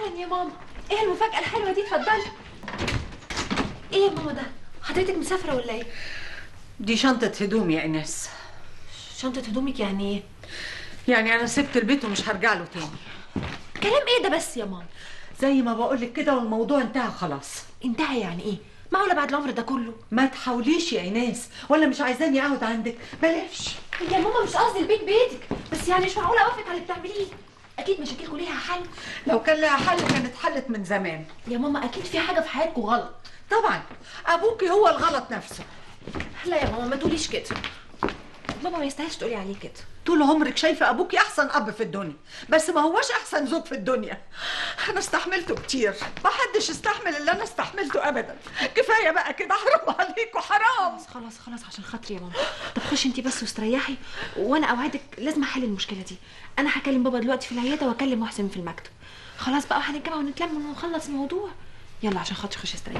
اهلا يا ماما ايه المفاجاه الحلوه دي اتفضلي ايه يا ماما ده حضرتك مسافره ولا ايه دي شنطة هدوم يا إناس شنطه هدومك يعني ايه يعني أنا سبت البيت ومش هرجع له تاني كلام ايه ده بس يا ماما زي ما بقولك كده والموضوع انتهى خلاص انتهى يعني ايه معقوله بعد العمر ده كله ما تحاوليش يا إناس ولا مش عايزاني أقعد عندك بلاش يا ماما مش قصدي البيت بيتك بس يعني مش معقوله اوافق على اللي بتعمليه اكيد مشاكلكم ليها حل لو كان لها حل كانت حلت من زمان يا ماما اكيد في حاجه في حياتكم غلط طبعا أبوكي هو الغلط نفسه لا يا ماما ما تقوليش كده بابا ما يستاهلش تقولي عليه كده طول عمرك شايفة أبوكي أحسن أب في الدنيا بس ما هوش أحسن زوج في الدنيا أنا استحملته كتير ما حدش استحمل اللي أنا استحملته أبدا كفاية بقى كده حرام عليكم حرام خلاص خلاص عشان خاطري يا ماما طب خشي انت بس واستريحي وانا اوعدك لازم احل المشكله دي انا هكلم بابا دلوقتي في العياده واكلم محسن في المكتب خلاص بقى هنتجمع ونتلم ونخلص الموضوع يلا عشان خاطري خشي استريحي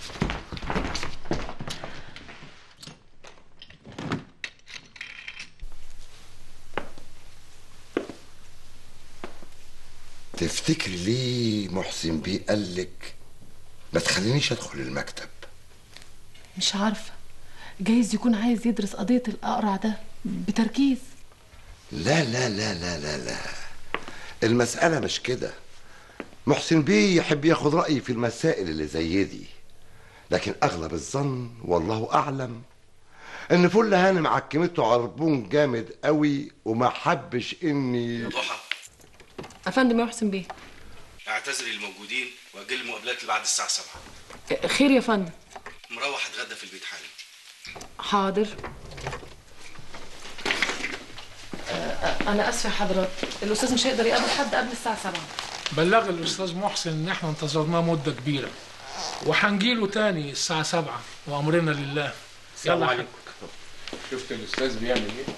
تفتكري ليه محسن بيه قالك ما تخلينيش ادخل المكتب مش عارفة جايز يكون عايز يدرس قضية الأقرع ده بتركيز لا لا لا لا لا لا المسألة مش كده محسن بيه يحب ياخد رأيي في المسائل اللي زي دي لكن أغلب الظن والله أعلم إن فل هانم عكمته عربون جامد قوي وما حبش إني ضحى أفندم يا محسن بيه اعتذري للموجودين واجل المقابلات اللي بعد الساعة 7 خير يا فندم مروح اتغدى في البيت حالا حاضر آه، أنا آسفة يا حضرات الأستاذ مش هيقدر يقابل حد قبل الساعة 7 بلغ الاستاذ محسن ان احنا انتظرناه مده كبيره وهنجيله تاني الساعه 7 وامرنا لله السلام يلا عليكم شفت الاستاذ بيعمل ايه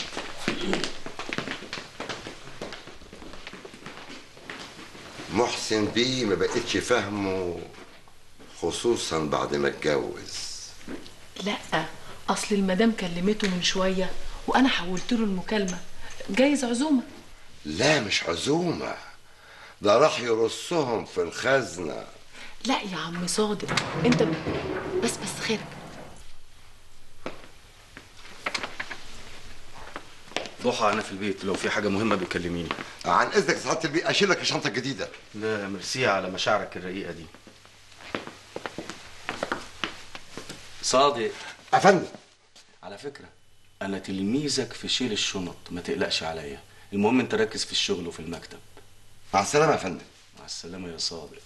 محسن بيه ما بقتش فاهمه خصوصا بعد ما اتجوز لا أصل المدام كلمته من شوية وأنا حولت له المكالمة جايز عزومة لا مش عزومة ده راح يرصهم في الخزنة لا يا عم صادق أنت ب... بس بس خير ضحى انا في البيت لو في حاجة مهمة بيكلميني عن اذنك يا سعاده البيه اشيل لك الشنطه الجديده لا ميرسي على مشاعرك الرقيقة دي صادق افندم على فكرة انا تلميذك في شيل الشنط ما تقلقش عليا المهم انت ركز في الشغل وفي المكتب مع السلامه يا فندم مع السلامة يا صادق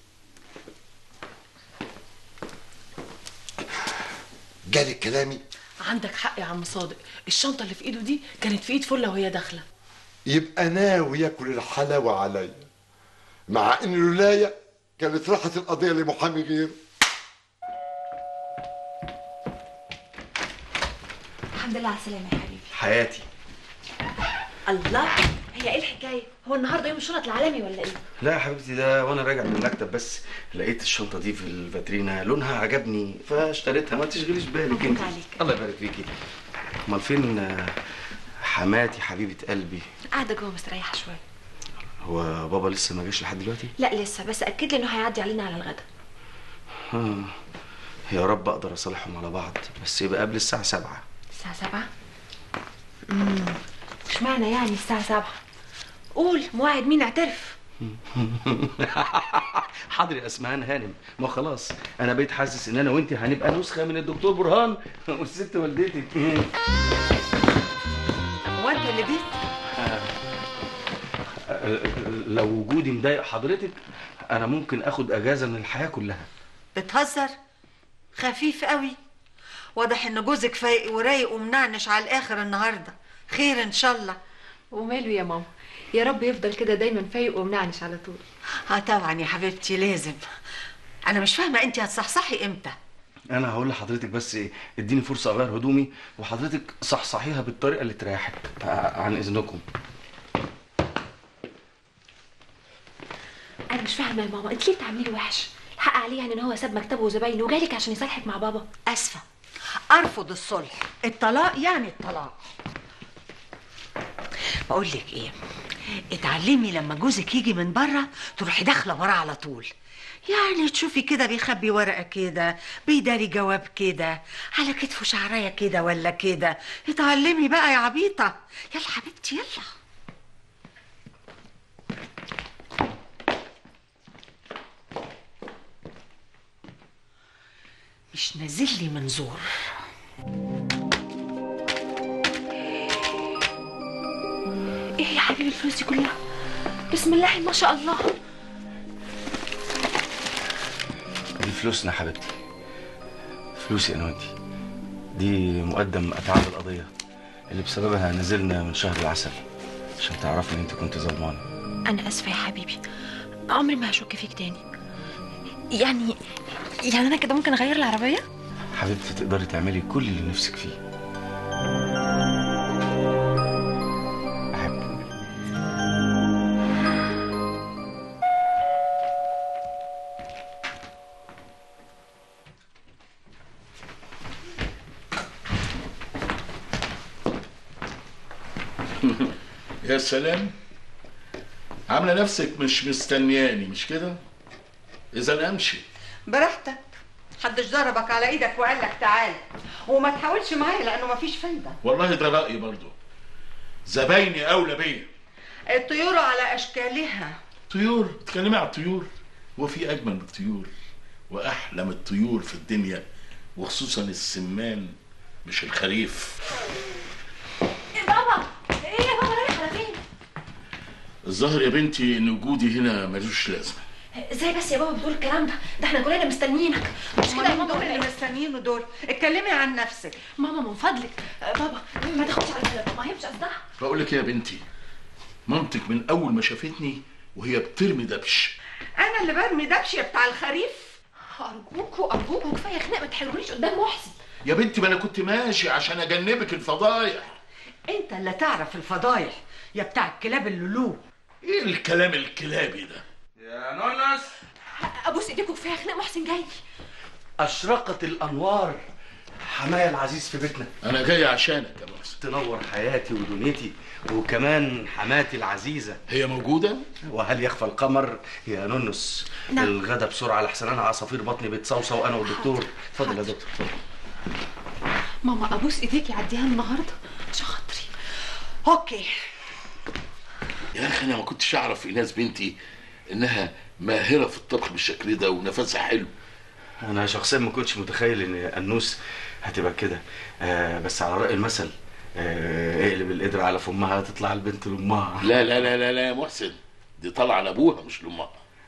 جالك كلامي عندك حق يا عم صادق الشنطة اللي في إيده دي كانت في إيد فلة وهي داخلة يبقى ناوي ياكل الحلاوه عليا مع ان الولايه كانت راحت القضيه لمحامي غيره الحمد لله على السلامه يا حبيبي حياتي الله هي ايه الحكايه هو النهارده يوم الشنط العالمي ولا ايه لا يا حبيبتي ده وانا راجع من المكتب بس لقيت الشنطة دي في الفاترينا لونها عجبني فاشتريتها ما تشغليش بالك مبروك انت عليك. الله يبارك فيكي امال فين آه، حماتي حبيبة قلبي قاعده جوه مستريحه شويه هو بابا لسه ما جاش لحد دلوقتي لا لسه بس اكد لي انه هيعدي علينا على الغدا آه. يا رب اقدر اصالحهم على بعض بس يبقى قبل الساعة سبعة الساعه سبعة امم مش معنى يعني الساعه سبعة قول موعد مين اعترف حاضر يا اسمهان هانم ما خلاص انا بقيت حاسس ان انا وانت هنبقى نسخة من الدكتور برهان والست والدتي هو أنت اللي جيت لو وجودي مضايق حضرتك انا ممكن اخد اجازة من الحياة كلها بتهزر خفيف قوي واضح ان جوزك فايق ورايق ومنعنش على الاخر النهارده خير ان شاء الله وماله يا ماما يا رب يفضل كده دايما فايق ومنعنش على طول اه طبعا يا حبيبتي لازم انا مش فاهمه انت هتصحصحي امتى انا هقول لحضرتك بس ايه اديني فرصة اغير هدومي وحضرتك صحصحيها بالطريقة اللي تريحك ع- عن اذنكم انا مش فاهمه يا ماما انت ليه بتعملي له وحش الحق عليه يعني ان هو ساب مكتبه وزباينه وجالك عشان يصالحك مع بابا اسفه ارفض الصلح الطلاق يعني الطلاق بقول لك ايه اتعلمي لما جوزك يجي من بره تروحي داخله وراه على طول يعني تشوفي كده بيخبي ورقه كده بيداري جواب كده على كتفه شعرايه كده ولا كده اتعلمي بقى يا عبيطه يلا حبيبتي يلا مش نازل لي منظور ايه يا حبيبي الفلوس دي كلها بسم الله ما شاء الله دي فلوسنا يا حبيبتي فلوسي انا وانتي دي مقدم اتعاب القضيه اللي بسببها نزلنا من شهر العسل عشان تعرفي ان انت كنت ظلمانه انا اسفه يا حبيبي عمري ما هشك فيك تاني يعني يعني انا كده ممكن اغير العربيه حبيبتي تقدري تعملي كل اللي نفسك فيه أحبك يا سلام عامله نفسك مش مستنياني مش كده اذا امشي براحتك محدش ضربك على ايدك وقال لك تعال وما تحاولش معايا لانه مفيش فايده والله ده رايي برضو زبايني اولى بيا الطيور على اشكالها طيور تكلمي على الطيور هو في اجمل من الطيور واحلى من الطيور في الدنيا وخصوصا السمان مش الخريف إيه بابا ايه يا بابا رايح على فين الظاهر يا بنتي ان وجودي هنا ملوش لازمه ازاي بس يا بابا بتقول الكلام ده ده احنا كلنا مستنيينك مش كده يا مين ماما دول اللي مستنيينه دول اتكلمي عن نفسك ماما من فضلك آه، بابا ما تاخدش على كلامها ما هي مش قصدها بقول لك إيه يا بنتي مامتك من اول ما شافتني وهي بترمي دبش انا اللي برمي دبش يا بتاع الخريف ارجوكوا ارجوكوا كفايه خناق ما تحرجونيش قدام محسن يا بنتي ما انا كنت ماشي عشان اجنبك الفضايح انت اللي تعرف الفضايح يا بتاع الكلاب اللولو ايه الكلام الكلابي ده يا نونس ابوس ايديكوا كفايه خناق محسن جاي اشرقت الانوار حماية العزيز في بيتنا انا جاي عشانك يا محسن تنور حياتي ودنيتي وكمان حماتي العزيزة هي موجوده وهل يخفى القمر يا نونس نعم. الغدا بسرعة لحسن انا عصافير بطني بتصوصو انا والدكتور اتفضل يا دكتور اتفضل ماما ابوس ايديكي عديها النهارده عشان خاطري اوكي يا اخي انا ما كنتش اعرف ايناس بنتي انها ماهره في الطبخ بالشكل ده ونفسها حلو انا شخصيا ما كنتش متخيل ان انوس هتبقى كده آه بس على رأي المثل آه اقلب القدرة على فمها تطلع البنت لامها لا لا لا لا لا يا محسن دي طالعه لابوها مش لامها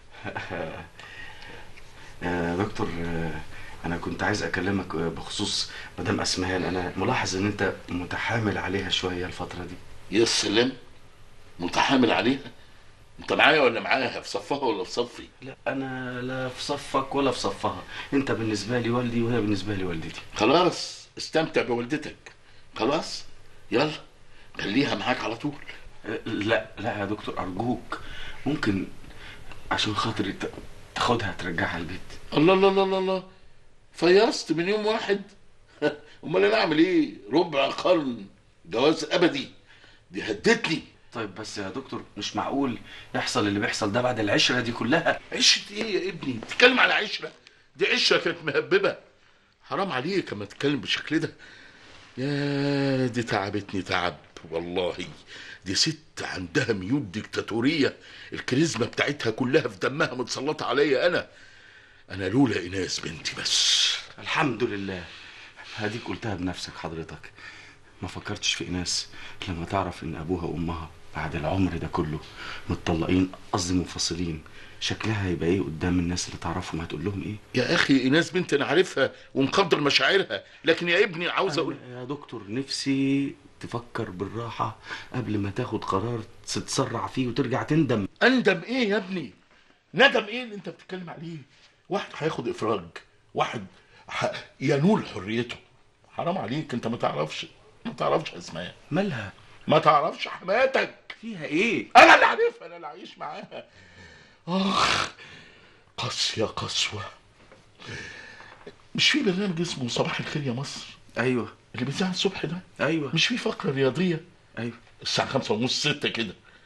آه دكتور آه انا كنت عايز اكلمك آه، بخصوص مدام اسمهان انا ملاحظ ان انت متحامل عليها شويه الفتره دي يا سلام متحامل عليها انت معايا ولا معاها في صفها ولا في صفي لا انا لا في صفك ولا في صفها انت بالنسبه لي والدي وهي بالنسبه لي والدتي خلاص استمتع بوالدتك خلاص يلا خليها معاك على طول آه، لا لا يا دكتور ارجوك ممكن عشان خاطري ت- تاخدها ترجعها البيت الله الله الله الله الله فيصت من يوم واحد امال انا اعمل ايه ربع قرن جواز ابدي دي هدتني طيب بس يا دكتور مش معقول يحصل اللي بيحصل ده بعد العشره دي كلها عشرة ايه يا ابني بتتكلم على عشرة دي عشرة كانت مهببة حرام عليك اما تتكلم بالشكل ده يا دي تعبتني تعب والله دي ست عندها ميول ديكتاتورية الكاريزما بتاعتها كلها في دمها متسلطة عليا انا انا لولا ايناس بنتي بس الحمد لله هديك قلتها بنفسك حضرتك ما فكرتش في ايناس لما تعرف ان ابوها وامها بعد العمر ده كله متطلقين قصدي منفصلين شكلها هيبقى ايه قدام الناس اللي تعرفهم هتقول لهم ايه يا اخي ايناس بنت انا عارفها ومقدر مشاعرها لكن يا ابني عاوز اقول أنا يا دكتور نفسي تفكر بالراحة قبل ما تاخد قرار تتسرع فيه وترجع تندم اندم ايه يا ابني ندم ايه اللي انت بتتكلم عليه واحد هياخد افراج واحد ح... ينول حريته حرام عليك انت ما تعرفش ما تعرفش اسماء مالها ما تعرفش حماتك فيها ايه انا اللي عارفها انا اللي عايش معاها اخ قاسية قسوة مش في برنامج اسمه صباح الخير يا مصر ايوه اللي بيذاع الصبح ده ايوه مش في فقرة رياضية ايوه الساعة خمسة ونص ستة كده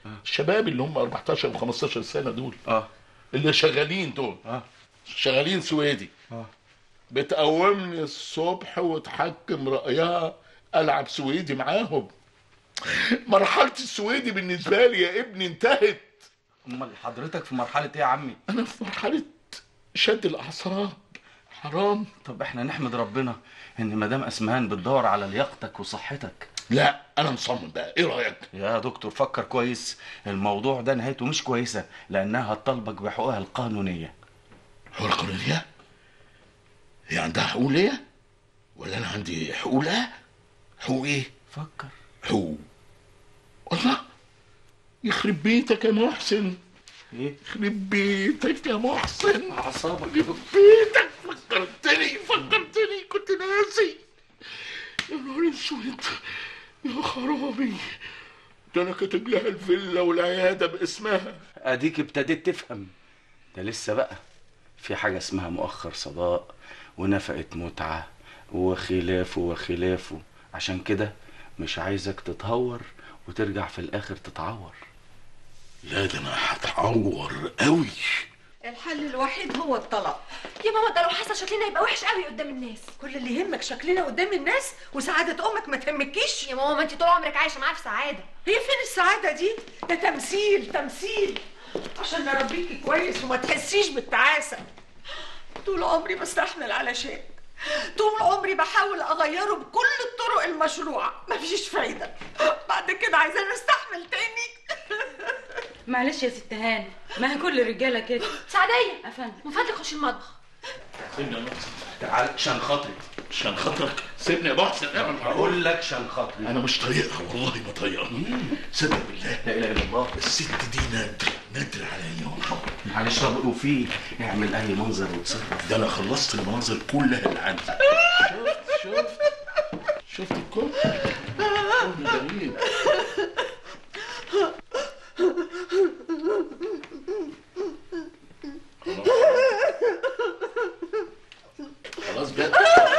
الشباب اللي هم 14 و 15 سنه دول اه اللي شغالين دول اه شغالين سويدي اه بتقومني الصبح وتحكم رأيها ألعب سويدي معاهم مرحلة السويدي بالنسبة لي يا ابني انتهت امال حضرتك في مرحله ايه يا عمي أنا في مرحلة شد الأعصاب حرام طب احنا نحمد ربنا ان مدام اسمهان بتدور على لياقتك وصحتك لا أنا مصمم بقى إيه رأيك؟ يا دكتور فكر كويس الموضوع ده نهايته مش كويسه لانها هتطالبك بحقوقها القانونيه هو القانونية هي عندها حقوق ليا ولا أنا عندي حقوق لها؟ حقوق إيه؟ فكر حقوق الله يخرب بيتك يا محسن ايه يخرب بيتك يا محسن اعصابك يخرب بيتك فكرتني فكرتني كنت ناسي يا نهار اسود يا خرابي ده انا كاتب لها الفيلا والعياده باسمها اديك ابتديت تفهم ده لسه بقى في حاجه اسمها مؤخر صداق ونفقه متعه وخلافه وخلافه عشان كده مش عايزك تتهور وترجع في الاخر تتعور لا ده انا هتعور قوي الحل الوحيد هو الطلاق يا ماما ده لو حصل شكلنا يبقى وحش قوي قدام الناس كل اللي يهمك شكلنا قدام الناس وسعادة أمك ما تهمكيش يا ماما ما انت طول عمرك عايشه معايا في سعاده هي فين السعادة دي؟ ده تمثيل تمثيل عشان نربيكي كويس وما تحسيش بالتعاسة طول عمري بستحمل على شيء طول عمري بحاول أغيره بكل الطرق المشروعة مفيش فايدة بعد كده عايزة استحمل تاني معلش يا ست هاني ما هي كل الرجاله كده سعديه افندم من فضلك خش المطبخ سيبني يا محسن تعال عشان خاطري عشان خاطرك سيبني يا محسن اعمل اقول لك عشان خاطري انا مش طايقها والله ما طايقها صدق بالله لا اله الا الله الست دي نادر نادر عليا والله معلش طب وفي اعمل اي منظر وتصرف ده انا خلصت المناظر كلها اللي عندي شفت شفت شفت الكل كل غريب خلاص بقى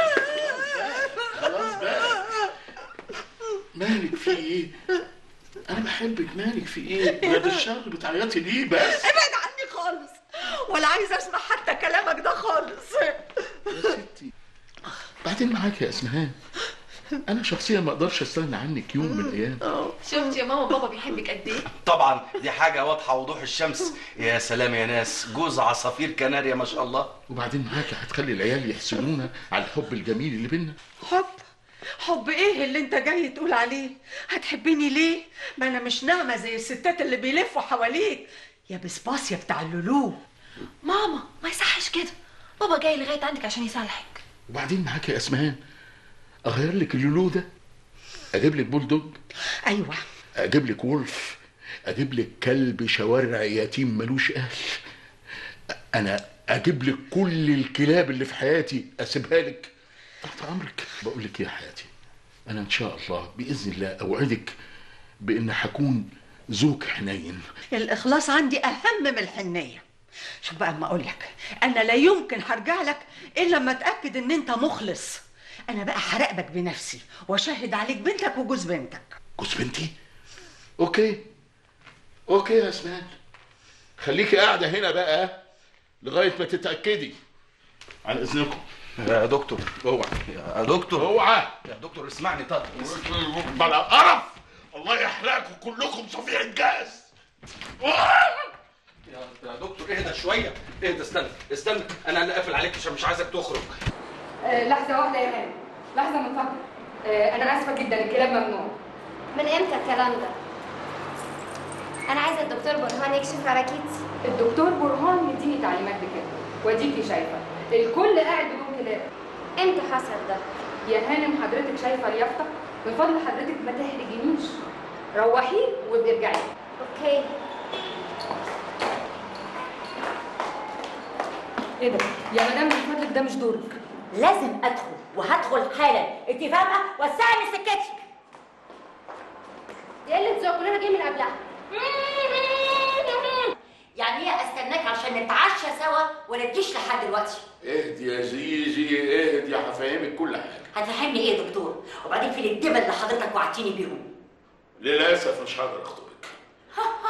خلاص بقى مالك في ايه؟ انا بحبك مالك في ايه؟ يا ده الشر بتعيطي ليه بس؟ ابعد عني خالص ولا عايزة أسمع حتى كلامك ده خالص يا ستي بعدين معاك يا اسمهان انا شخصيا ما اقدرش استغنى عنك يوم من الايام شفت يا ماما بابا بيحبك قد ايه طبعا دي حاجه واضحه وضوح الشمس يا سلام يا ناس جوز عصافير كناريا ما شاء الله وبعدين معاك هتخلي العيال يحسدونا على الحب الجميل اللي بينا حب حب ايه اللي انت جاي تقول عليه هتحبيني ليه ما انا مش ناعمه زي الستات اللي بيلفوا حواليك يا بسباس يا بتاع اللولو ماما ما يصحش كده بابا جاي لغايه عندك عشان يصالحك وبعدين معاك يا اسمهان اغير لك اللولو ده اجيب لك بولدوج ايوه اجيب لك وولف اجيب لك كلب شوارع يتيم ملوش اهل انا اجيب لك كل الكلاب اللي في حياتي اسيبها لك تحت امرك بقول لك يا حياتي انا ان شاء الله باذن الله اوعدك بان هكون زوج حنين الاخلاص عندي اهم من الحنيه شوف بقى اما اقول لك انا لا يمكن هرجع لك الا لما اتاكد ان انت مخلص انا بقى هراقبك بنفسي واشهد عليك بنتك وجوز بنتك جوز بنتي اوكي اوكي يا اسمان خليكي قاعده هنا بقى لغايه ما تتاكدي عن اذنكم يا دكتور اوعى يا دكتور اوعى يا دكتور اسمعني طب بلا قرف الله يحرقكم كلكم صفيحه جاز يا يا دكتور اهدى شويه اهدى استنى استنى انا اللي قافل عليك عشان مش عايزك تخرج آه، لحظة واحدة يا هاني لحظة من فضلك آه، أنا آسفة جدا الكلام ممنوع من امتى الكلام ده؟ انا عايزه الدكتور برهان يكشف على كيتي الدكتور برهان مديني تعليمات بكده واديكي شايفة الكل قاعد بدون كلام امتى حصل ده؟ يا هانم حضرتك شايفة اليافطة من فضل حضرتك ما تحرجنيش روحي وبترجعي اوكي ايه ده يا مدام من فضلك ده مش دورك لازم ادخل وهدخل حالا انت فاهمه وسعي من سكتك دي قله ذوق كلنا جاي من قبلها يعني ايه استناك عشان نتعشى سوا ولا تجيش لحد دلوقتي اهدي يا زيزي اهدي هفهمك كل حاجه هتفهمني ايه يا دكتور وبعدين في الدبل اللي حضرتك وعدتيني بيهم للاسف مش هقدر اخطبك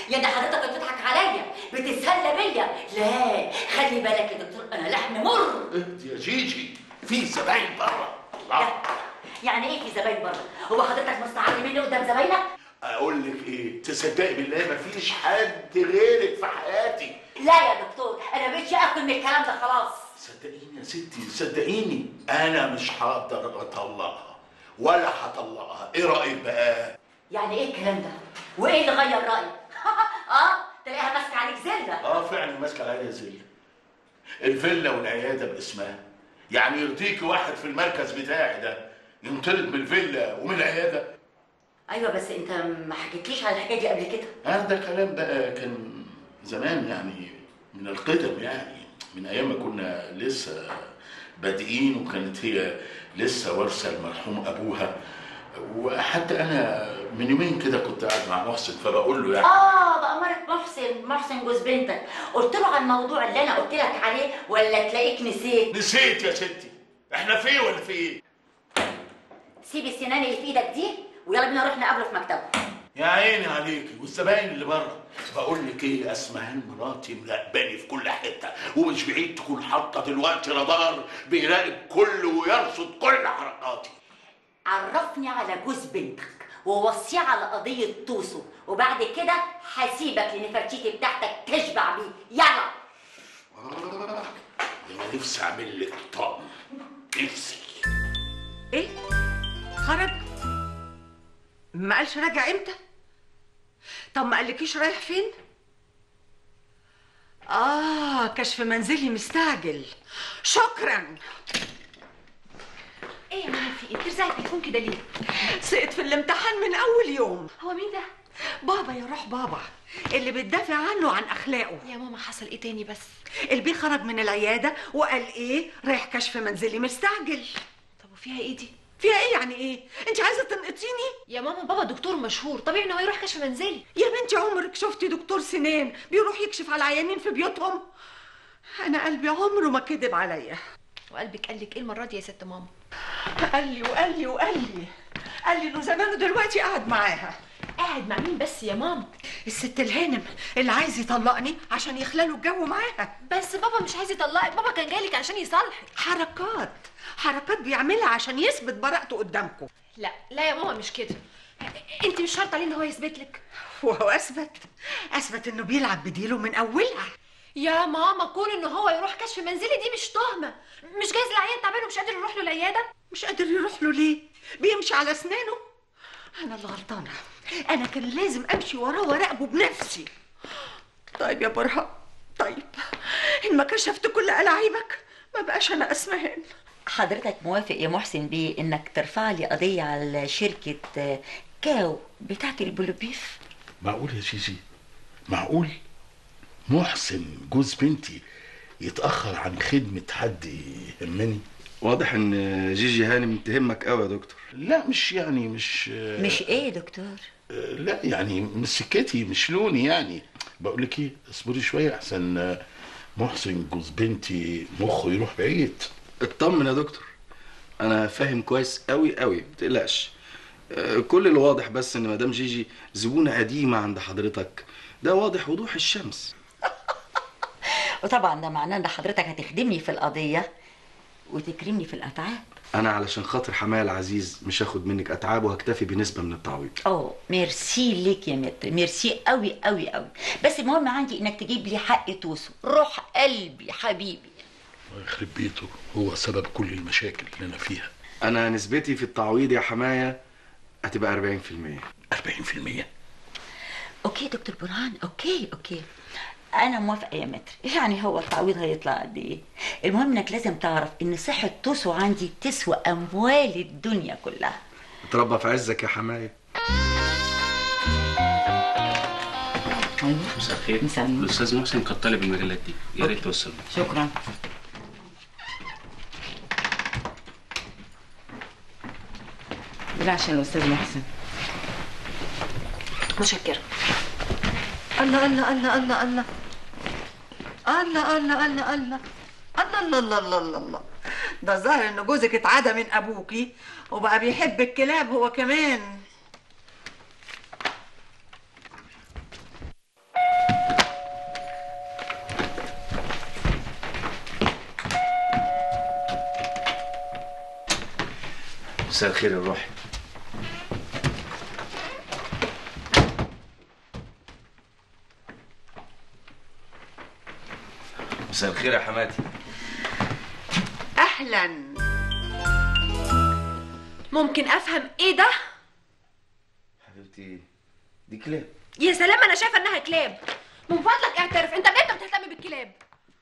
يا ده حضرتك بتضحك عليا بتتسلى بيا لا خلي بالك يا دكتور انا لحم مر اهدي يا جيجي في زباين بره الله يعني ايه في زباين بره هو حضرتك مستعد مني قدام زباينك اقول لك ايه تصدقي بالله مفيش حد غيرك في حياتي لا يا دكتور انا مبقتش اكل من الكلام ده خلاص صدقيني يا ستي صدقيني انا مش هقدر اطلقها ولا هطلقها ايه رايك بقى يعني ايه الكلام ده وايه اللي غير رايك اه تلاقيها ماسكه عليك زلده اه فعلا ماسكه عليا زل الفيلا والعياده باسمها يعني يرضيكي واحد في المركز بتاعي ده ينطرد من الفيلا ومن العياده ايوه بس انت ما حكيتليش على الحكايه دي قبل كده هذا كلام بقى كان زمان يعني من القدم يعني من ايام ما كنا لسه بادئين وكانت هي لسه وارثه المرحوم ابوها وحتى انا من يومين كده كنت قاعد مع محسن فبقول له يعني اه بأمارة محسن محسن جوز بنتك قلت له على الموضوع اللي انا قلت لك عليه ولا تلاقيك نسيت نسيت يا ستي احنا في إيه ولا في ايه سيب السنان اللي في ايدك دي ويلا بينا نروح نقابله في مكتبه يا عيني عليكي والزباين اللي بره بقول لك ايه اسمهان مراتي مراقباني في كل حته ومش بعيد تكون حاطه دلوقتي رادار بيراقب كل ويرصد كل حركاتي عرفني على جوز بنتك ووصيه على قضية توسو وبعد كده هسيبك لنفرتيتي بتاعتك تشبع بيه يلا انا نفسي اعمل لك طقم نفسي ايه خرج ما قالش راجع امتى طب ما قالكيش رايح فين اه كشف منزلي مستعجل شكرا ايه يا ماما في ايه بترزعي التليفون كده ليه سقط في الامتحان من اول يوم هو مين ده بابا يا روح بابا اللي بتدافع عنه عن اخلاقه يا ماما حصل ايه تاني بس البيه خرج من العياده وقال ايه رايح كشف منزلي مستعجل طب وفيها ايه دي فيها ايه يعني ايه انت عايزه تنقطيني يا ماما بابا دكتور مشهور طبيعي انه هيروح كشف منزلي يا بنتي عمرك شفتي دكتور سنان بيروح يكشف على العيانين في بيوتهم انا قلبي عمره ما كذب عليا وقلبك قال لك ايه المره دي يا ست ماما قال لي وقال لي وقال لي قال لي انه زمانه دلوقتي قاعد معاها قاعد مع مين بس يا ماما الست الهانم اللي عايز يطلقني عشان يخللوا الجو معاها بس بابا مش عايز يطلقك بابا كان جايلك عشان يصالحك حركات حركات بيعملها عشان يثبت براءته قدامكم لا لا يا ماما مش كده انت مش شرط عليه ان هو يثبت لك وهو اثبت اثبت انه بيلعب بديله من اولها يا ماما كون ان هو يروح كشف منزلي دي مش تهمه مش جايز العيان تعبان ومش قادر يروح له العياده مش قادر يروح له ليه بيمشي على اسنانه انا اللي غلطانه انا كان لازم امشي وراه وراقبه بنفسي طيب يا برهان طيب ان ما كشفت كل الاعيبك ما بقاش انا اسمهان حضرتك موافق يا محسن بيه انك ترفع لي قضية على شركة آه، كاو بتاعت البلوبيف معقول يا جيجي معقول محسن جوز بنتي يتأخر عن خدمة حد يهمني واضح ان جيجي هانم تهمك قوي يا دكتور لا مش يعني مش مش ايه يا دكتور لا يعني مش سكتي مش لوني يعني بقول لك ايه اصبري شويه احسن محسن جوز بنتي مخه يروح بعيد اطمن يا دكتور انا فاهم كويس قوي قوي ما تقلقش آه، كل اللي واضح بس ان مدام جيجي زبونه قديمه عند حضرتك ده واضح وضوح الشمس وطبعا ده معناه ان حضرتك هتخدمني في القضية وتكرمني في الاتعاب انا علشان خاطر حماية العزيز مش هاخد منك اتعاب وهكتفي بنسبه من التعويض اوه ميرسي ليك يا متر ميرسي قوي قوي قوي بس المهم عندي انك تجيب لي حق توسو روح قلبي حبيبي الله يخرب بيته هو سبب كل المشاكل اللي انا فيها انا نسبتي في التعويض يا حماية هتبقى 40% 40% اوكي دكتور برهان اوكي اوكي انا موافقه يا متر يعني هو التعويض هيطلع قد ايه المهم انك لازم تعرف ان صحه توسو عندي تسوى اموال الدنيا كلها اتربى في عزك يا حماية مساء الخير الاستاذ محسن كان طالب المجلات دي يا ريت توصل شكرا لا عشان الاستاذ محسن متشكره الله الله الله الله الله الله الله الله الله الله الله الله الله الله الله ده الظاهر ان جوزك اتعدى من ابوكي وبقى بيحب الكلاب هو كمان مساء الخير يا روحي مساء الخير يا حماتي اهلا ممكن افهم ايه ده حبيبتي دي كلاب يا سلام انا شايفه انها كلاب من فضلك اعترف انت ليه انت بتهتم بالكلاب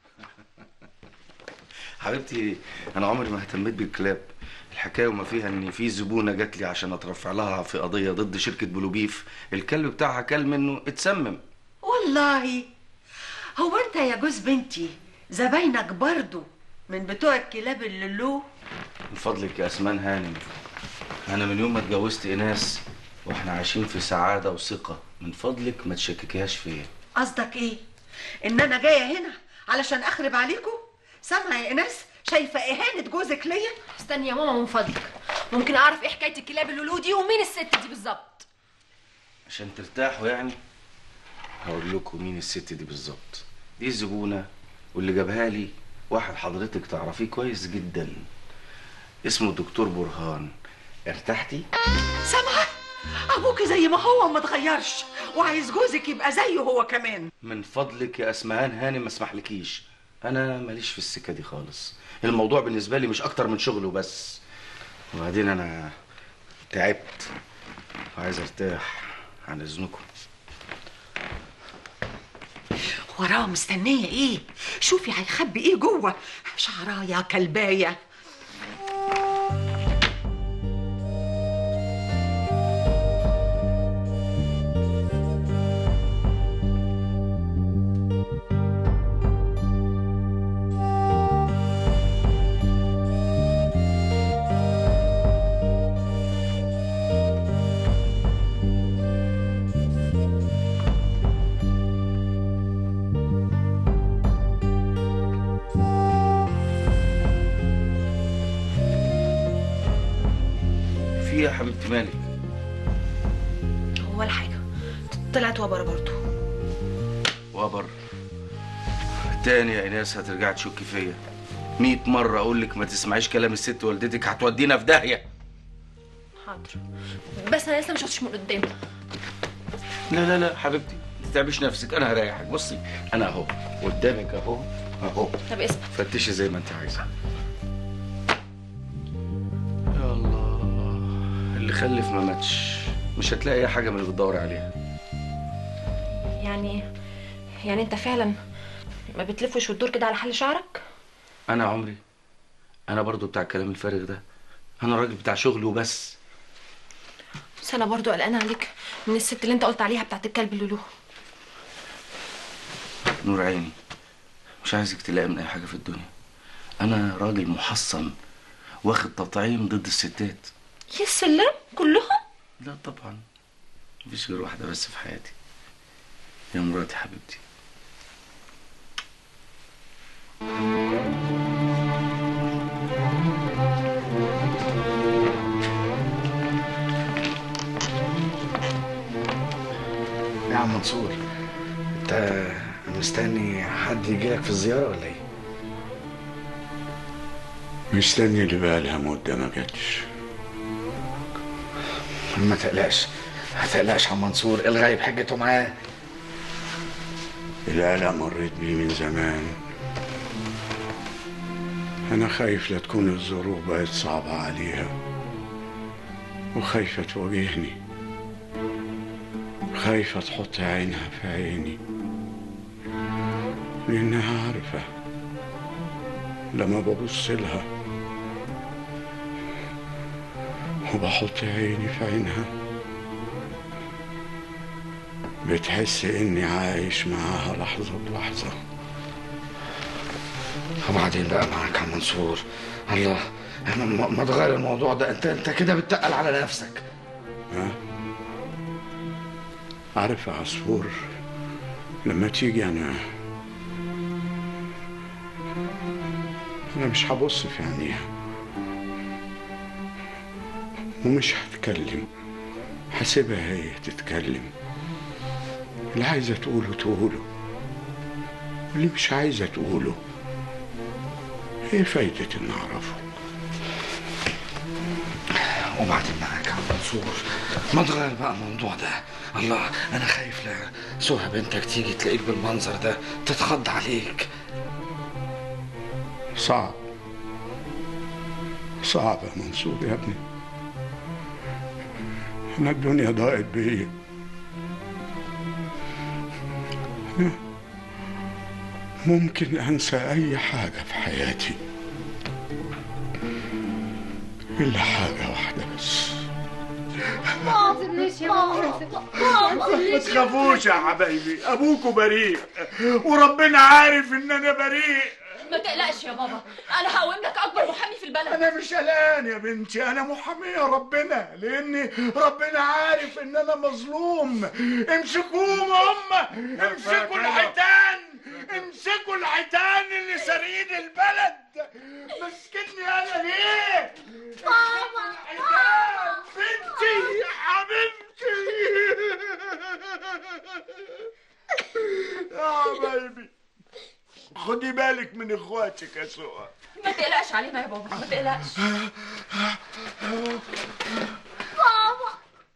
حبيبتي انا عمري ما اهتميت بالكلاب الحكايه وما فيها ان في زبونه جات لي عشان اترفع لها في قضيه ضد شركه بلوبيف الكلب بتاعها كل منه اتسمم والله هو انت يا جوز بنتي زباينك برضو من بتوع الكلاب اللولو من فضلك يا اسمان هانم انا من يوم ما اتجوزت ايناس واحنا عايشين في سعاده وثقه من فضلك ما تشككيهاش فيا قصدك ايه ان انا جايه هنا علشان اخرب عليكم سامعه يا ايناس شايفه اهانه جوزك ليا استني يا ماما من فضلك ممكن اعرف ايه حكايه الكلاب اللولو دي ومين الست دي بالظبط عشان ترتاحوا يعني هقول لكم مين الست دي بالظبط دي الزبونه واللي جابها لي واحد حضرتك تعرفيه كويس جدا اسمه الدكتور برهان ارتحتي سامعه ابوكي زي ما هو ما اتغيرش وعايز جوزك يبقى زيه هو كمان من فضلك يا اسمهان هاني ما اسمحلكيش انا ماليش في السكه دي خالص الموضوع بالنسبه لي مش اكتر من شغل وبس وبعدين انا تعبت وعايز ارتاح عن اذنكم وراه مستنيه ايه شوفي هيخبي ايه جوه شعرايه كلبايه في إيه يا حبيبتي مالك ولا حاجه طلعت وبره برضو وبر تاني يا ايناس هترجع تشكي فيا مية مرة أقول لك ما تسمعيش كلام الست والدتك هتودينا في داهية حاضر بس انا لسه مش شفتش من قدام لا لا لا حبيبتي ما تتعبيش نفسك أنا هريحك بصي أنا أهو قدامك أهو أهو طب اسمع فتشي زي ما أنت عايزة يا الله اللي خلف ما ماتش مش هتلاقي أي حاجة من اللي بتدوري عليها يعني يعني انت فعلا ما بتلفش وتدور كده على حل شعرك أنا عمري أنا برضو بتاع الكلام الفارغ ده أنا راجل بتاع شغل وبس بس انا برضو قلقانه عليك من الست اللي انت قلت عليها بتاعت الكلب اللولو نور عيني مش عايزك تلاقي من اي حاجه في الدنيا انا راجل محصن واخد تطعيم ضد الستات يا سلام كلهم لا طبعا مفيش غير واحده بس في حياتي يا مراتي حبيبتي يا عم منصور انت مستني حد يجي لك في الزياره ولا ايه؟ مستني اللي بقالها مدة ما جاتش ما تقلقش ما تقلقش يا عم منصور الغايب حجته معاه القلق مريت بيه من زمان أنا خايف لا تكون الظروف بقت صعبة عليها وخايفة تواجهني خايفة تحط عينها في عيني لأنها عارفة لما ببص لها وبحط عيني في عينها بتحس إني عايش معاها لحظة بلحظة وبعدين بقى معاك يا عم منصور الله ما- ما ما تغير الموضوع ده انت انت كده بتتقل على نفسك ها؟ عارف يا عصفور لما تيجي أنا أنا مش هبص في عينيها ومش هتكلم هسيبها هي تتكلم اللي عايزة تقوله تقوله واللي مش عايزة تقوله ايه فايدة ان اعرفه وبعدين معاك يا عم منصور ما تغير بقى الموضوع ده الله انا خايف لا سهى بنتك تيجي تلاقيك بالمنظر ده تتخض عليك صعب صعب يا منصور يا ابني انا الدنيا ضاقت بيا أنا ممكن انسى اي حاجه في حياتي الا حاجه واحده بس ما تقوليش يا ماما ما تخافوش يا حبايبي ابوكوا بريء وربنا عارف ان انا بريء ما تقلقش يا بابا انا هقوم لك اكبر محامي في البلد انا مش قلقان يا بنتي انا محامية ربنا لاني ربنا عارف ان انا مظلوم امسكوهم هم امسكوا الحيتان امسكوا الحيتان اللي سارقين البلد مسكتني انا ليه ماما الحيتان بنتي حبيبتي يا حبايبي خدي بالك من اخواتك يا سوى ما تقلقش علينا يا بابا ما تقلقش ماما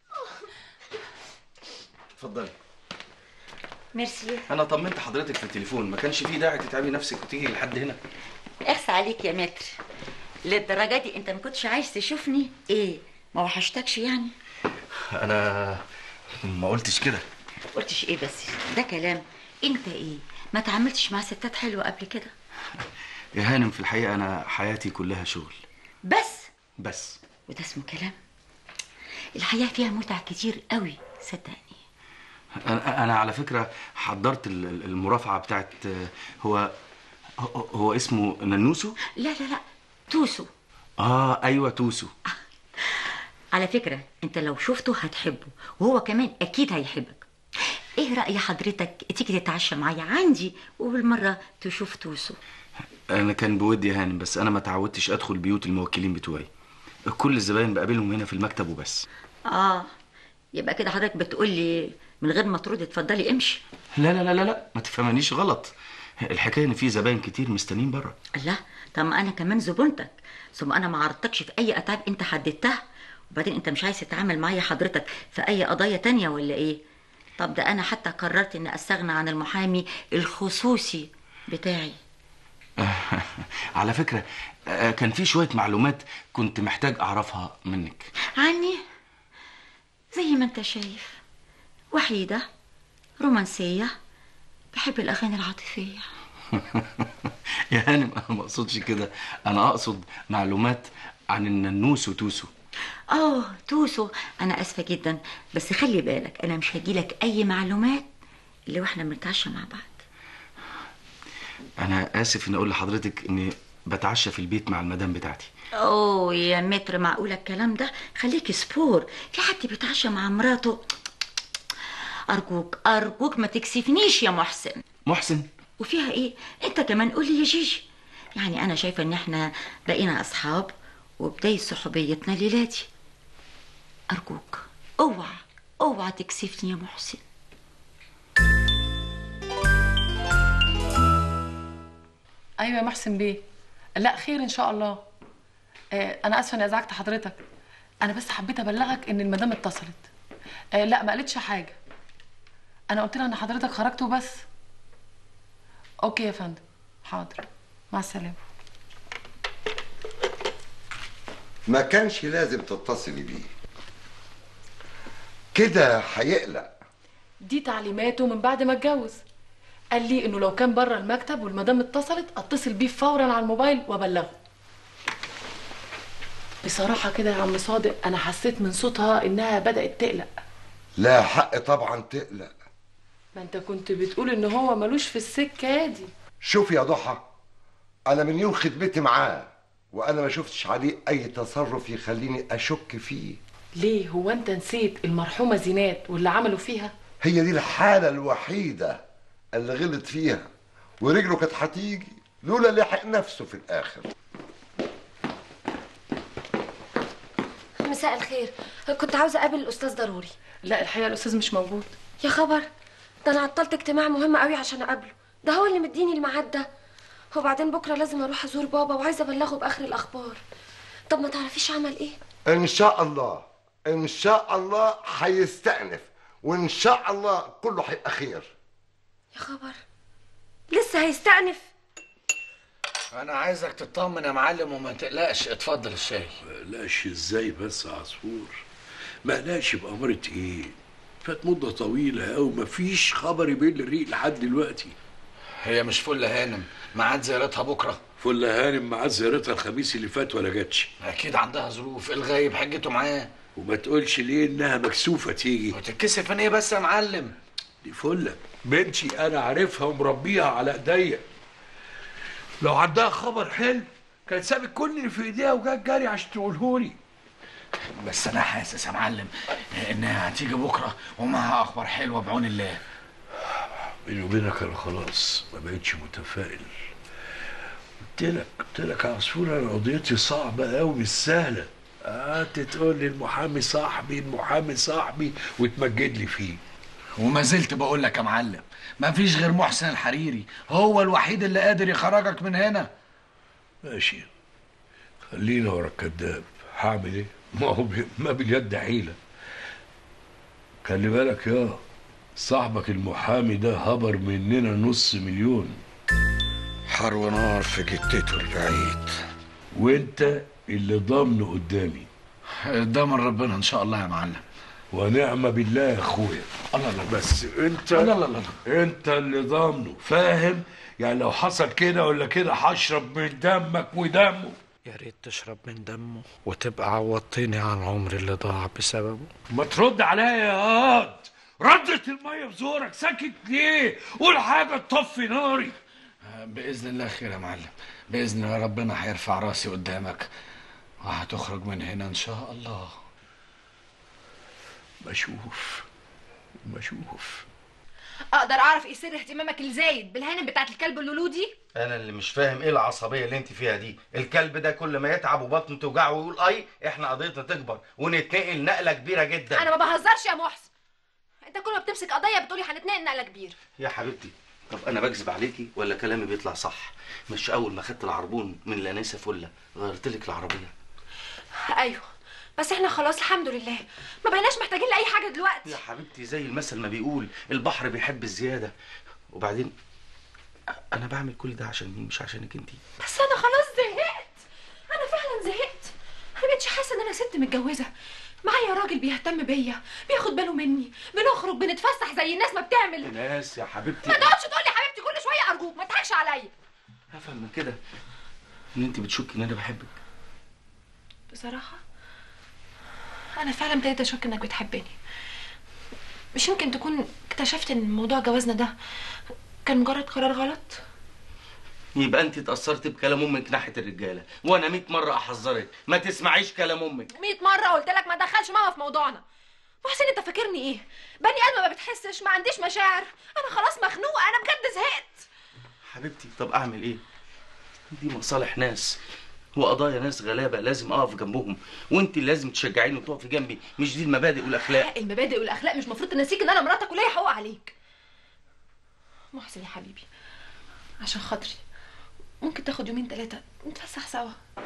اتفضلي ميرسي انا طمنت حضرتك في التليفون ما كانش فيه داعي تتعبي نفسك وتيجي لحد هنا اخس عليك يا متر للدرجه دي انت ما كنتش عايز تشوفني ايه ما وحشتكش يعني انا ما قلتش كده قلتش ايه بس ده كلام انت ايه ما تعاملتش مع ستات حلوه قبل كده يا هانم في الحقيقه انا حياتي كلها شغل بس بس وده اسمه كلام الحياه فيها متع كتير قوي صدقني انا انا على فكره حضرت ال- ال- المرافعه بتاعت هو هو- هو اسمه ننوسو لا لا لا توسو اه ايوه توسو على فكره انت لو شفته هتحبه وهو كمان اكيد هيحبك ايه راي حضرتك تيجي تتعشى معايا عندي وبالمره تشوف توسو انا كان بودي يا هانم بس انا ما تعودتش ادخل بيوت الموكلين بتوعي كل الزباين بقابلهم هنا في المكتب وبس اه يبقى كده حضرتك بتقول لي من غير ما ترد اتفضلي امشي لا لا لا لا لا ما تفهمنيش غلط الحكايه ان في زباين كتير مستنيين بره الله طب ما انا كمان زبونتك ثم انا ما عرضتكش في اي اتعاب انت حددتها وبعدين انت مش عايز تتعامل معايا حضرتك في اي قضايا تانية ولا ايه طب ده انا حتى قررت اني استغنى عن المحامي الخصوصي بتاعي على فكره آه، كان في شويه معلومات كنت محتاج اعرفها منك عني زي ما انت شايف وحيدة رومانسية بحب الأغاني العاطفية يا هانم انا ما اقصدش كده انا اقصد معلومات عن الننوس وتوسو اه توسو أنا آسفة جدا بس خلي بالك أنا مش هجيلك أي معلومات اللي واحنا بنتعشى مع بعض انا اسف ان اقول لحضرتك اني بتعشى في البيت مع المدام بتاعتي اوه يا متر معقولة الكلام ده خليك سبور في حد بيتعشى مع مراته أرجوك أرجوك ما تكسفنيش يا محسن محسن وفيها ايه انت كمان قولي يا جيجي يعني انا شايفه ان احنا بقينا اصحاب وبدايه صحوبيتنا ليلادي ارجوك اوعى اوعى تكسفني يا محسن ايوه يا محسن بيه لا خير ان شاء الله آه انا اسفه اني ازعجت حضرتك انا بس حبيت ابلغك ان المدام اتصلت آه لا ما قالتش حاجه انا قلت لها ان حضرتك خرجت وبس اوكي يا فندم حاضر مع السلامه ما كانش لازم تتصلي بيه كده هيقلق دي تعليماته من بعد ما اتجوز قال لي انه لو كان بره المكتب والمدام اتصلت اتصل بيه فورا على الموبايل وابلغه بصراحه كده يا عم صادق انا حسيت من صوتها انها بدات تقلق لا حق طبعا تقلق ما انت كنت بتقول ان هو ملوش في السكه دي شوف يا ضحى انا من يوم خدمتي معاه وانا ما شفتش عليه اي تصرف يخليني اشك فيه ليه هو انت نسيت المرحومه زينات واللي عملوا فيها هي دي الحالة الوحيدة اللي غلط فيها ورجله كانت هتيجي لولا لحق نفسه في الآخر مساء الخير كنت عاوزه اقابل الاستاذ ضروري لا الحقيقه الاستاذ مش موجود يا خبر ده انا عطلت اجتماع مهم قوي عشان اقابله ده هو اللي مديني الميعاد ده وبعدين بكره لازم اروح ازور بابا وعايزه ابلغه باخر الاخبار طب ما تعرفيش عمل ايه ان شاء الله ان شاء الله هيستأنف وان شاء الله كله هيبقى خير يا خبر لسه هيستأنف انا عايزك تطمن يا معلم وما تقلقش اتفضل الشاي مقلقش ازاي بس يا عصفور مقلقش بأمارة ايه فات مدة طويلة أوي مفيش خبر يبين الريق لحد دلوقتي هي مش فلة هانم ميعاد زيارتها بكرة فلة هانم ميعاد زيارتها الخميس اللي فات ولا جاتش اكيد عندها ظروف الغايب حجته معاه وما تقولش ليه انها مكسوفة تيجي وتتكسف ان ايه بس يا معلم دي فلة بنتي انا عارفها ومربيها على ايديا لو عندها خبر حلو كانت سابت كل اللي في ايديها وجات جري عشان تقولهولي بس انا حاسس يا معلم انها هتيجي بكرة ومعها اخبار حلوة بعون الله بيني وبينك انا خلاص ما بقتش متفائل قلت لك قلت لك يا عصفور انا قضيتي صعبه قوي مش سهله قعدت تقول لي المحامي صاحبي المحامي صاحبي وتمجد لي فيه وما زلت بقول لك يا معلم ما فيش غير محسن الحريري هو الوحيد اللي قادر يخرجك من هنا ماشي خلينا ورا الكذاب هعمل ايه ما هو بي- ما باليد حيله خلي بالك يا صاحبك المحامي ده هبر مننا نص مليون حر ونار في جتته البعيد وانت اللي ضامنه قدامي ضامن ربنا ان شاء الله يا معلم ونعم بالله يا اخويا الله الله بس انت الله الله الله. انت اللي ضامنه فاهم يعني لو حصل كده ولا كده هشرب من دمك ودمه يا ريت تشرب من دمه وتبقى عوضتني عن عمري اللي ضاع بسببه ما ترد عليا يا هاد ردت الميه في زورك ساكت ليه قول حاجه تطفي ناري باذن الله خير يا معلم باذن الله ربنا هيرفع راسي قدامك وهتخرج من هنا ان شاء الله بشوف بشوف اقدر اعرف ايه سر اهتمامك الزايد بالهانم بتاعت الكلب اللولو دي انا اللي مش فاهم ايه العصبيه اللي انت فيها دي الكلب ده كل ما يتعب وبطنه توجعه ويقول اي احنا قضيتنا تكبر ونتنقل نقله كبيره جدا انا ما بهزرش يا محسن انت كل ما بتمسك قضيه بتقولي هنتنقل نقله كبيره يا حبيبتي طب انا بكذب عليكي ولا كلامي بيطلع صح مش اول ما خدت العربون من الانسه فله غيرت لك العربيه ايوه بس احنا خلاص الحمد لله ما بقيناش محتاجين لاي حاجه دلوقتي يا حبيبتي زي المثل ما بيقول البحر بيحب الزياده وبعدين انا بعمل كل ده عشان مين مش عشانك انت بس انا خلاص زهقت انا فعلا زهقت انا بقتش حاسه ان انا ست متجوزه معايا راجل بيهتم بيا بياخد باله مني بنخرج بنتفسح زي الناس ما بتعمل ناس يا حبيبتي ما تقعدش تقول لي حبيبتي كل شويه ارجوك ما تضحكش عليا افهم من كده ان انت بتشكي ان انا بحبك بصراحه انا فعلا ابتديت اشك انك بتحبني مش يمكن تكون اكتشفت ان موضوع جوازنا ده كان مجرد قرار غلط يبقى انت اتاثرت بكلام امك ناحيه الرجاله وانا 100 مره احذرك ما تسمعيش كلام امك 100 مرة قلت لك ما تدخلش ماما في موضوعنا محسن انت فاكرني ايه؟ بني ادم ما بتحسش ما عنديش مشاعر انا خلاص مخنوقة انا بجد زهقت حبيبتي طب اعمل ايه دي مصالح ناس وقضايا ناس غلابه لازم اقف جنبهم وانت اللي لازم تشجعيني وتقفي جنبي مش دي المبادئ والاخلاق المبادئ والاخلاق مش المفروض تنسيك ان انا مراتك وليا حقوق عليك محسن يا حبيبي عشان خاطري ممكن تاخد يومين ثلاثة نتفسح سوا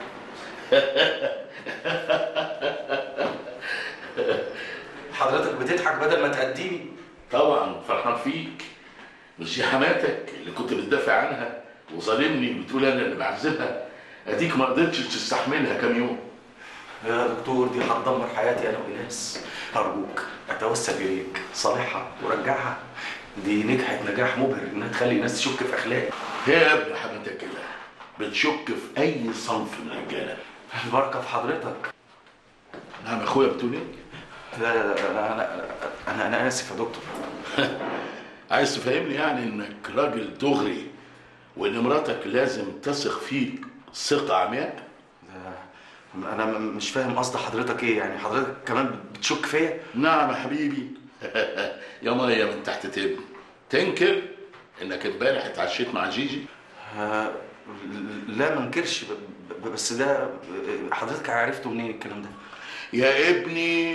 حضرتك بتضحك بدل ما تهديني طبعا فرحان فيك مش دي حماتك اللي كنت بتدافع عنها وظالمني وبتقول انا اللي بعذبها اديك ما قدرتش تستحملها كام يوم يا دكتور دي هتدمر حياتي انا وناس ارجوك اتوسل اليك صالحها ورجعها دي نجحت نجاح مبهر انها تخلي الناس تشك في اخلاقي هي يا ابن حماتك كده بتشك في اي صنف من الرجاله البركه في حضرتك نعم يا اخويا بتقول ايه؟ لا لا لا انا انا انا, أنا اسف يا دكتور عايز تفهمني يعني انك راجل دغري وان مراتك لازم تثق فيك ثقه عمياء انا م- مش فاهم قصد حضرتك ايه يعني حضرتك كمان بتشك فيا نعم يا حبيبي يا ميه من تحت تبني تنكر انك امبارح اتعشيت مع جيجي آه، لا ما انكرش ب- ب- بس ده حضرتك عرفته منين الكلام ده يا ابني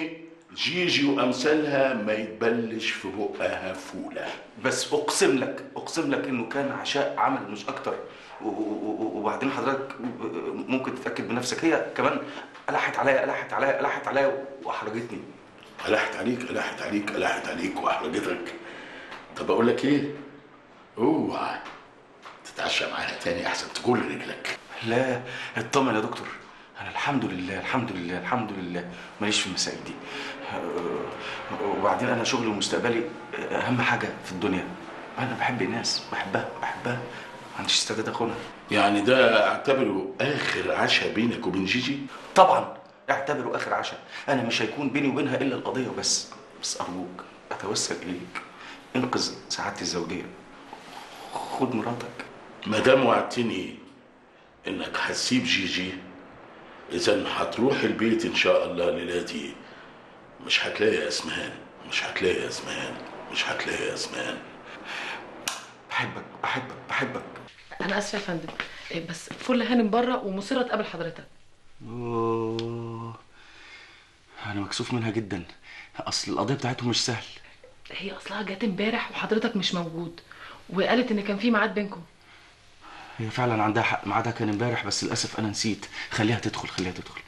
جيجي وامثالها ما يتبلش في بقها فوله بس اقسم لك اقسم لك انه كان عشاء عمل مش اكتر و- و- وبعدين حضرتك ممكن تتاكد بنفسك هي كمان الحت عليا الحت عليا الحت عليا واحرجتني ألحت عليك ألحت عليك ألحت عليك وأحرجتك طب أقول لك إيه؟ اوعى تتعشى معاها تاني أحسن تجر رجلك لا اطمن يا دكتور انا الحمد لله الحمد لله الحمد لله ماليش في المسائل دي أه، وبعدين انا شغلي ومستقبلي اهم حاجه في الدنيا انا بحب الناس بحبها بحبها ما عنديش استعداد اخونها يعني ده اعتبره آخر عشاء بينك وبين جيجي؟ طبعا اعتبره اخر عشاء انا مش هيكون بيني وبينها الا القضيه وبس بس ارجوك اتوسل اليك انقذ سعادتي الزوجيه خد مراتك ما دام وعدتني إنك هتسيب جيجي إذا هتروح البيت إن شاء الله ليلاتي مش هتلاقي يا اسمهان مش هتلاقي يا اسمهان مش هتلاقي يا اسمهان بحبك بحبك بحبك انا اسفه يا فندم إيه بس فل هانم بره ومصره تقابل حضرتك أوه. انا مكسوف منها جدا اصل القضيه بتاعتهم مش سهل هي اصلها جت امبارح وحضرتك مش موجود وقالت ان كان في ميعاد بينكم هي فعلا عندها حق ميعادها كان امبارح بس للاسف انا نسيت خليها تدخل خليها تدخل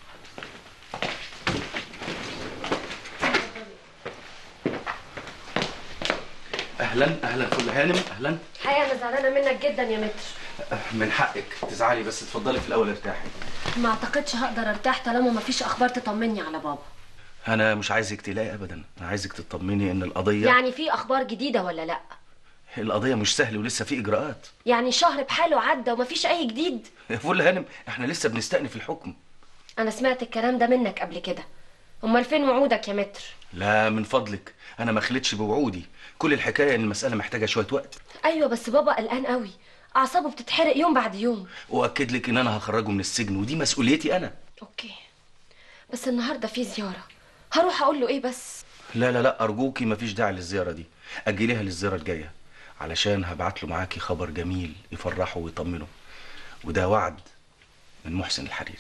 اهلا اهلا كل هانم اهلا الحقيقه انا زعلانه منك جدا يا متر من حقك تزعلي بس اتفضلي في الاول ارتاحي ما اعتقدش هقدر ارتاح طالما مفيش اخبار تطمني على بابا انا مش عايزك تقلقي ابدا انا عايزك تطمني ان القضيه يعني في اخبار جديده ولا لا القضيه مش سهل ولسه في اجراءات يعني شهر بحاله عدى ومفيش اي جديد يا فل هانم احنا لسه بنستأنف الحكم انا سمعت الكلام ده منك قبل كده امال فين وعودك يا متر لا من فضلك انا ما خليتش بوعودي كل الحكايه ان المساله محتاجه شويه وقت ايوه بس بابا قلقان قوي اعصابه بتتحرق يوم بعد يوم واكد لك ان انا هخرجه من السجن ودي مسؤوليتي انا اوكي بس النهارده في زياره هروح اقول له ايه بس لا لا لا ارجوكي مفيش داعي للزياره دي اجليها للزياره الجايه علشان هبعت له معاكي خبر جميل يفرحه ويطمنه وده وعد من محسن الحريري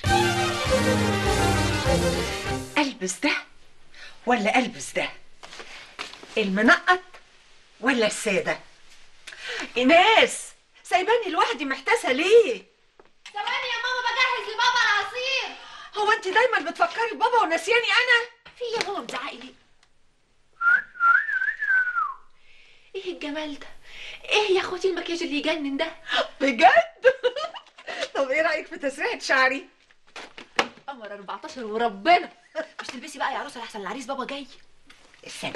البس ده ولا البس ده المنقط ولا الساده ايناس سايباني لوحدي محتاسه ليه ثواني يا ماما بجهز لبابا العصير هو انت دايما بتفكري بابا ونسياني انا في يا ماما بتزعقي ليه ايه الجمال ده ايه يا اخوتي المكياج اللي يجنن ده بجد طب ايه رايك في تسريحه شعري قمر 14 وربنا مش تلبسي بقى يا عروسه لحسن العريس بابا جاي استني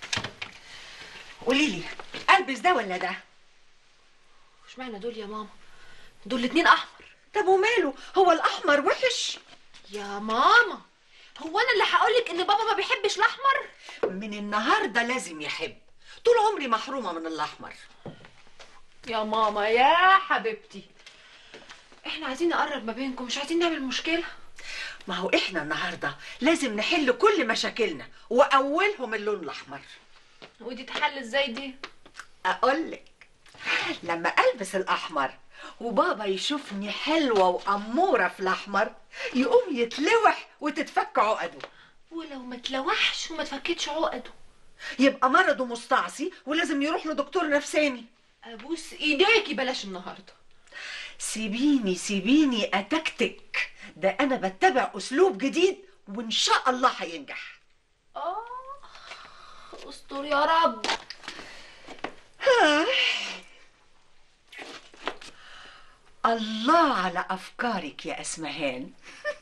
قولي لي البس ده ولا ده اشمعنى دول يا ماما دول الاتنين احمر طب وماله هو الاحمر وحش يا ماما هو انا اللي هقولك ان بابا ما بيحبش الاحمر من النهارده لازم يحب طول عمري محرومه من الاحمر يا ماما يا حبيبتي احنا عايزين نقرب ما بينكم مش عايزين نعمل مشكله ما هو احنا النهارده لازم نحل كل مشاكلنا واولهم اللون الاحمر ودي تحل ازاي دي اقولك لما البس الاحمر وبابا يشوفني حلوه واموره في الاحمر يقوم يتلوح وتتفك عقده ولو ما تلوحش وما تفكتش عقده يبقى مرضه مستعصي ولازم يروح لدكتور نفساني ابوس ايديكي بلاش النهارده سيبيني سيبيني اتكتك ده انا بتبع اسلوب جديد وان شاء الله هينجح اه استر يا رب الله على افكارك يا اسمهان